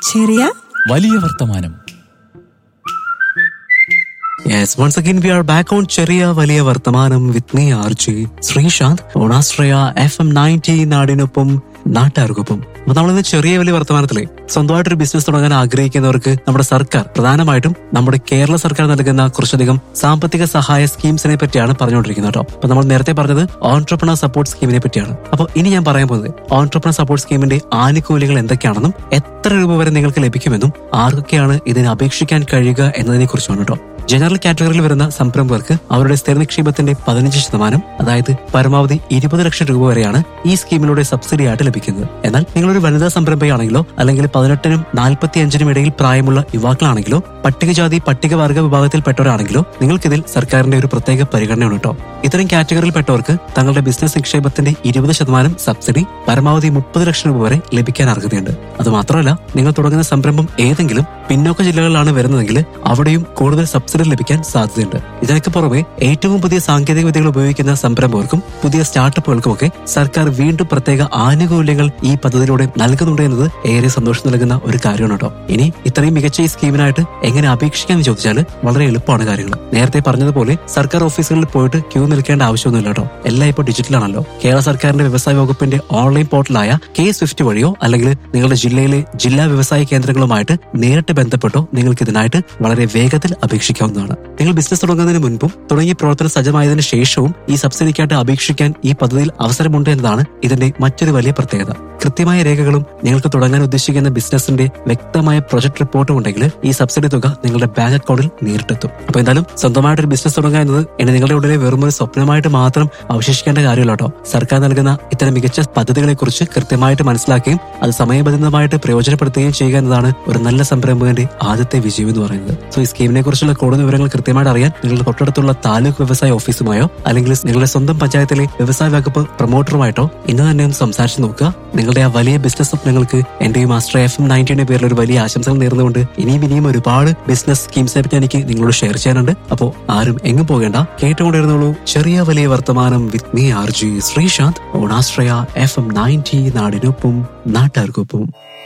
ചെറിയ വലിയ വർത്തമാനം Yes, once again we are back on ചെറിയ വലിയ വർത്തമാനം with me R J Sreesanth ഓണാശ്രയ എഫ് എം നയൻറ്റി നാടിനൊപ്പം നാട്ടുകാർക്കൊപ്പം അപ്പൊ നമ്മളിന്ന് ചെറിയ വലിയ വർത്തമാനത്തിലെ സ്വന്തമായിട്ടൊരു ബിസിനസ് തുടങ്ങാൻ ആഗ്രഹിക്കുന്നവർക്ക് നമ്മുടെ സർക്കാർ പ്രധാനമായിട്ടും നമ്മുടെ കേരള സർക്കാർ നൽകുന്ന കുറച്ചധികം സാമ്പത്തിക സഹായ സ്കീംസിനെ പറ്റിയാണ് പറഞ്ഞുകൊണ്ടിരിക്കുന്നത് കേട്ടോ അപ്പൊ നമ്മൾ നേരത്തെ പറഞ്ഞത് ഓൺട്രപ്രണർ സപ്പോർട്ട് സ്കീമിനെ പറ്റിയാണ് അപ്പോൾ ഇനി ഞാൻ പറയാൻ പോകുന്നത് ഓൺട്രപ്രണർ സപ്പോർട്ട് സ്കീമിന്റെ ആനുകൂല്യങ്ങൾ എന്തൊക്കെയാണെന്നും എത്ര രൂപ വരെ നിങ്ങൾക്ക് ലഭിക്കുമെന്നും ആർക്കൊക്കെയാണ് ഇതിന് അപേക്ഷിക്കാൻ കഴിയുക എന്നതിനെ കുറിച്ചാണ് കേട്ടോ ജനറൽ കാറ്റഗറിയിൽ വരുന്ന സംരംഭകർക്ക് അവരുടെ സ്ഥിര നിക്ഷേപത്തിന്റെ പതിനഞ്ച് ശതമാനം അതായത് പരമാവധി ഇരുപത് ലക്ഷം രൂപ വരെയാണ് ഈ സ്കീമിലൂടെ സബ്സിഡി ആയിട്ട് ലഭിക്കുന്നത് എന്നാൽ നിങ്ങളൊരു വനിതാ സംരംഭയാണെങ്കിലോ അല്ലെങ്കിൽ പതിനെട്ടിനും നാൽപ്പത്തി അഞ്ചിനും ഇടയിൽ പ്രായമുള്ള യുവാക്കളാണെങ്കിലോ പട്ടികജാതി പട്ടികവർഗ വിഭാഗത്തിൽപ്പെട്ടവരാണെങ്കിലോ നിങ്ങൾക്കിതിൽ സർക്കാരിന്റെ ഒരു പ്രത്യേക പരിഗണനയാണ് കേട്ടോ ഇത്തരം കാറ്റഗറിയിൽപ്പെട്ടവർക്ക് തങ്ങളുടെ ബിസിനസ് നിക്ഷേപത്തിന്റെ ഇരുപത് ശതമാനം സബ്സിഡി പരമാവധി മുപ്പത് ലക്ഷം രൂപ വരെ ലഭിക്കാൻ അർഹതയുണ്ട് അത് മാത്രമല്ല നിങ്ങൾ തുടങ്ങുന്ന സംരംഭം ഏതെങ്കിലും പിന്നോക്ക ജില്ലകളിലാണ് വരുന്നതെങ്കിൽ അവിടെയും കൂടുതൽ സബ്സിഡി ലഭിക്കാൻ സാധ്യതയുണ്ട് ഇതിനൊക്കെ പുറമെ ഏറ്റവും പുതിയ സാങ്കേതിക വിദ്യകൾ ഉപയോഗിക്കുന്ന സംരംഭകർക്കും പുതിയ സ്റ്റാർട്ടപ്പുകൾക്കുമൊക്കെ സർക്കാർ വീണ്ടും പ്രത്യേക ആനുകൂല്യങ്ങൾ ഈ പദ്ധതിയിലൂടെ നൽകുന്നുണ്ട് എന്നത് ഏറെ സന്തോഷം നൽകുന്ന ഒരു കാര്യമാണ് കേട്ടോ ഇനി ഇത്രയും മികച്ച ഈ സ്കീമിനായിട്ട് എങ്ങനെ അപേക്ഷിക്കാന്ന് ചോദിച്ചാൽ വളരെ എളുപ്പമാണ് കാര്യങ്ങൾ നേരത്തെ പറഞ്ഞതുപോലെ സർക്കാർ ഓഫീസുകളിൽ പോയിട്ട് ക്യൂ നിൽക്കേണ്ട ആവശ്യമൊന്നുമില്ല കേട്ടോ എല്ലാം ഇപ്പോൾ ഡിജിറ്റലാണല്ലോ കേരള സർക്കാരിന്റെ വ്യവസായ വകുപ്പിന്റെ ഓൺലൈൻ പോർട്ടലായ കെ സ്വിഫ്റ്റ് വഴിയോ അല്ലെങ്കിൽ നിങ്ങളുടെ ജില്ലയിലെ ജില്ലാ വ്യവസായ കേന്ദ്രങ്ങളുമായിട്ട് നേരിട്ട് ബന്ധപ്പെട്ടോ നിങ്ങൾക്ക് ഇതിനായിട്ട് വളരെ വേഗത്തിൽ അപേക്ഷിക്കാവുന്നതാണ് നിങ്ങൾ ബിസിനസ് തുടങ്ങുന്നതിന് മുൻപും തുടങ്ങിയ പ്രവർത്തനം സജ്ജമായതിനു ശേഷവും ഈ സബ്സിഡിക്കായിട്ട് അപേക്ഷിക്കാൻ ഈ പദ്ധതിയിൽ അവസരമുണ്ട് എന്നതാണ് ഇതിന്റെ മറ്റൊരു വലിയ പ്രത്യേകത കൃത്യമായ രേഖകളും നിങ്ങൾക്ക് തുടങ്ങാൻ ഉദ്ദേശിക്കുന്ന ബിസിനസിന്റെ വ്യക്തമായ പ്രൊജക്ട് റിപ്പോർട്ടും ഉണ്ടെങ്കിൽ ഈ സബ്സിഡി തുക നിങ്ങളുടെ ബാങ്ക് അക്കൗണ്ടിൽ നേരിട്ടെത്തും അപ്പൊ എന്തായാലും സ്വന്തമായിട്ടൊരു ബിസിനസ് തുടങ്ങുക എന്നത് ഇനി നിങ്ങളുടെ ഉള്ളിലെ വെറും ഒരു സ്വപ്നമായിട്ട് മാത്രം അവശേഷിക്കേണ്ട കാര്യമല്ല കേട്ടോ സർക്കാർ നൽകുന്ന ഇത്തരം മികച്ച പദ്ധതികളെ കുറിച്ച് കൃത്യമായിട്ട് മനസ്സിലാക്കുകയും അത് സമയബന്ധിതമായിട്ട് പ്രയോജനപ്പെടുത്തുകയും ചെയ്യുക എന്നതാണ് ഒരു നല്ല സംരംഭകന്റെ ആദ്യത്തെ വിജയം എന്ന് പറയുന്നത് സോ ഈ സ്കീമിനെ കുറിച്ചുള്ള കൂടുതൽ വിവരങ്ങൾ കൃത്യമായിട്ട് അറിയാൻ നിങ്ങളുടെ തൊട്ടടുത്തുള്ള താലൂക്ക് വ്യവസായ ഓഫീസുമായോ അല്ലെങ്കിൽ നിങ്ങളുടെ സ്വന്തം പഞ്ചായത്തിലെ വ്യവസായ വകുപ്പ് പ്രൊമോട്ടറുമായിട്ടോ ഇന്ന് തന്നെ ഒന്ന് സംസാരിച്ച് നോക്കുക നിങ്ങളുടെ ആ വലിയ ബിസിനസ് സ്വപ്നങ്ങൾക്ക് എന്റെ ഈ മാസ്റ്റർ എഫ് എം നയൻറ്റീന്റെ പേരിൽ ഒരു വലിയ ആശംസകൾ നേർന്നുകൊണ്ട് ഇനിയും ഇനിയും ഒരുപാട് ബിസിനസ് സ്കീംസിനെ പറ്റി എനിക്ക് നിങ്ങളോട് ഷെയർ ചെയ്യാനുണ്ട് അപ്പോൾ ആരും എങ്ങും പോകേണ്ട കേട്ടുകൊണ്ടിരുന്നോളൂ ചെറിയ വലിയ വർത്തമാനം with me R J Sreesanth ഓണാശ്രയ എഫ് എം നയൻറ്റി നാടിനൊപ്പം നാട്ടുകാർക്കൊപ്പം